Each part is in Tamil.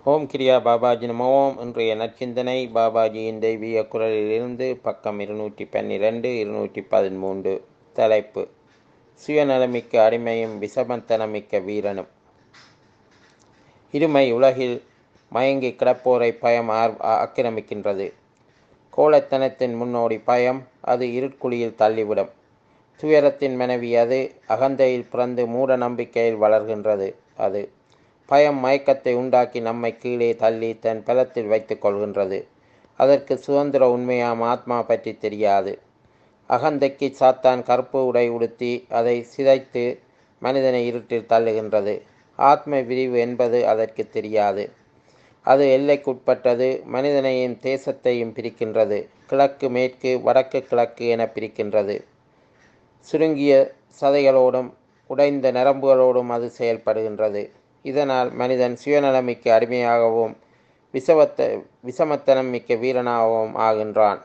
ஓம் கிரியா பாபாஜி நம ஓம் இன்றைய நற்சிந்தனை பாபாஜியின் தெய்வீக குரலிலிருந்து பக்கம் இருநூற்றி பன்னிரெண்டு இருநூற்றி பதிமூன்று தலைப்பு சுயநலமிக்க அடிமையும் விஷமத்தனமிக்க வீரனும் இருமை உலகில் மயங்கி கிடப்போரை பயம் ஆர் ஆக்கிரமிக்கின்றது கோலத்தனத்தின் முன்னோடி பயம் அது இருட்குழியில் தள்ளிவிடும் துயரத்தின் மனைவி அது அகந்தையில் பிறந்து மூட நம்பிக்கையில் வளர்கின்றது அது பயம் மயக்கத்தை உண்டாக்கி நம்மை கீழே தள்ளி தன் பலத்தில் வைத்து கொள்கின்றது அதற்கு சுதந்திர உண்மையாம் ஆத்மா பற்றி தெரியாது அகந்தைக்கு சாத்தான் கருப்பு உடை உடுத்தி அதை சிதைத்து மனிதனை இருட்டில் தள்ளுகின்றது ஆத்ம விரிவு என்பது அதற்கு தெரியாது அது எல்லைக்குட்பட்டது மனிதனையும் தேசத்தையும் பிரிக்கின்றது கிழக்கு மேற்கு வடக்கு கிழக்கு என பிரிக்கின்றது சுருங்கிய சதைகளோடும் உடைந்த நரம்புகளோடும் அது செயல்படுகின்றது இதனால் மனிதன் சுயநலமிக்க அடிமையாகவும் விஷவத்த விஷமத்தனம் மிக்க வீரனாகவும் ஆகின்றான்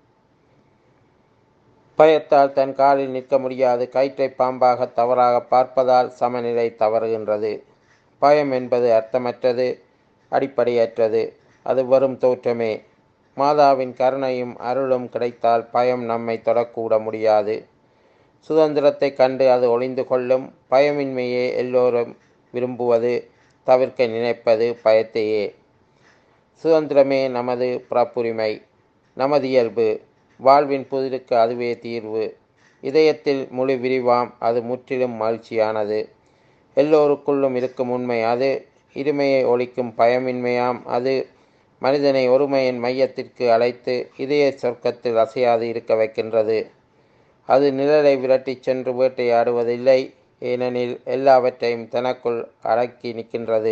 பயத்தால் தன் காலில் நிற்க முடியாது கயிற்றை பாம்பாக தவறாக பார்ப்பதால் சமநிலை தவறுகின்றது பயம் என்பது அர்த்தமற்றது அடிப்படையற்றது அது வரும் தோற்றமே மாதாவின் கருணையும் அருளும் கிடைத்தால் பயம் நம்மை தொடக்கூட முடியாது சுதந்திரத்தை கண்டு அது ஒளிந்து கொள்ளும் பயமின்மையே எல்லோரும் விரும்புவது தவிர்க்க நினைப்பது பயத்தையே சுதந்திரமே நமது பிறப்புரிமை நமது இயல்பு வாழ்வின் புதிருக்கு அதுவே தீர்வு இதயத்தில் முழு விரிவாம் அது முற்றிலும் மகிழ்ச்சியானது எல்லோருக்குள்ளும் இருக்கும் உண்மை அது இருமையை ஒழிக்கும் பயமின்மையாம் அது மனிதனை ஒருமையின் மையத்திற்கு அழைத்து இதய சொர்க்கத்தில் அசையாது இருக்க வைக்கின்றது அது நிழலை விரட்டி சென்று வேட்டையாடுவதில்லை ஏனெனில் எல்லாவற்றையும் தனக்குள் அடக்கி நிற்கின்றது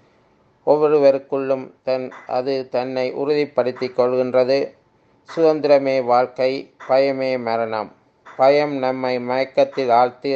ஒவ்வொருவருக்குள்ளும் தன் அது தன்னை உறுதிப்படுத்தி கொள்கின்றது சுதந்திரமே வாழ்க்கை பயமே மரணம் பயம் நம்மை மயக்கத்தில் ஆழ்த்து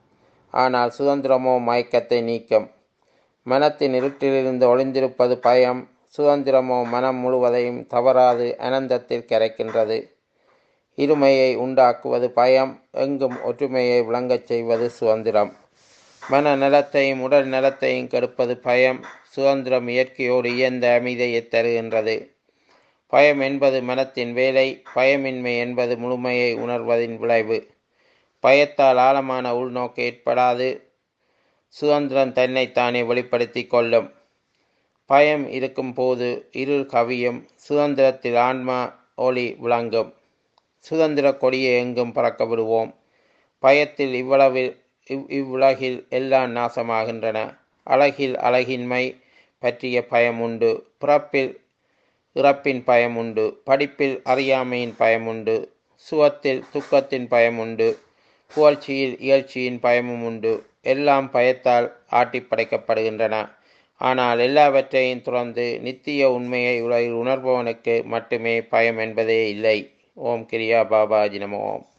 ஆனால் சுதந்திரமோ மயக்கத்தை நீக்கும் மனத்தின் இருட்டிலிருந்து ஒளிந்திருப்பது பயம் சுதந்திரமோ மனம் முழுவதையும் தவறாது அனந்தத்தில் கரைக்கின்றது இருமையை உண்டாக்குவது பயம் எங்கும் ஒற்றுமையை விளங்கச் செய்வது சுதந்திரம் மன நலத்தையும் உடல் நலத்தையும் கெடுப்பது பயம் சுதந்திரம் இயற்கையோடு இயந்த அமைதியை தருகின்றது பயம் என்பது மனத்தின் வேலை பயமின்மை என்பது முழுமையை உணர்வதின் விளைவு பயத்தால் ஆழமான உள்நோக்கு ஏற்படாது சுதந்திரம் தன்னைத்தானே வெளிப்படுத்தி கொள்ளும் பயம் இருக்கும் போது இருள் கவியும் சுதந்திரத்தில் ஆன்மா ஒளி விளங்கும் சுதந்திர கொடியை எங்கும் பறக்க விடுவோம் பயத்தில் இவ்வளவில் இவ் இவ்வுலகில் எல்லாம் நாசமாகின்றன அழகில் அழகின்மை பற்றிய பயம் உண்டு பிறப்பில் இறப்பின் பயம் உண்டு படிப்பில் அறியாமையின் பயம் உண்டு சுகத்தில் துக்கத்தின் பயம் உண்டு புகழ்ச்சியில் இயல்ச்சியின் பயமும் உண்டு எல்லாம் பயத்தால் ஆட்டி படைக்கப்படுகின்றன ஆனால் எல்லாவற்றையும் துறந்து நித்திய உண்மையை உலகில் உணர்பவனுக்கு மட்டுமே பயம் என்பதே இல்லை ஓம் கிரியா பாபாஜி நம ஓம்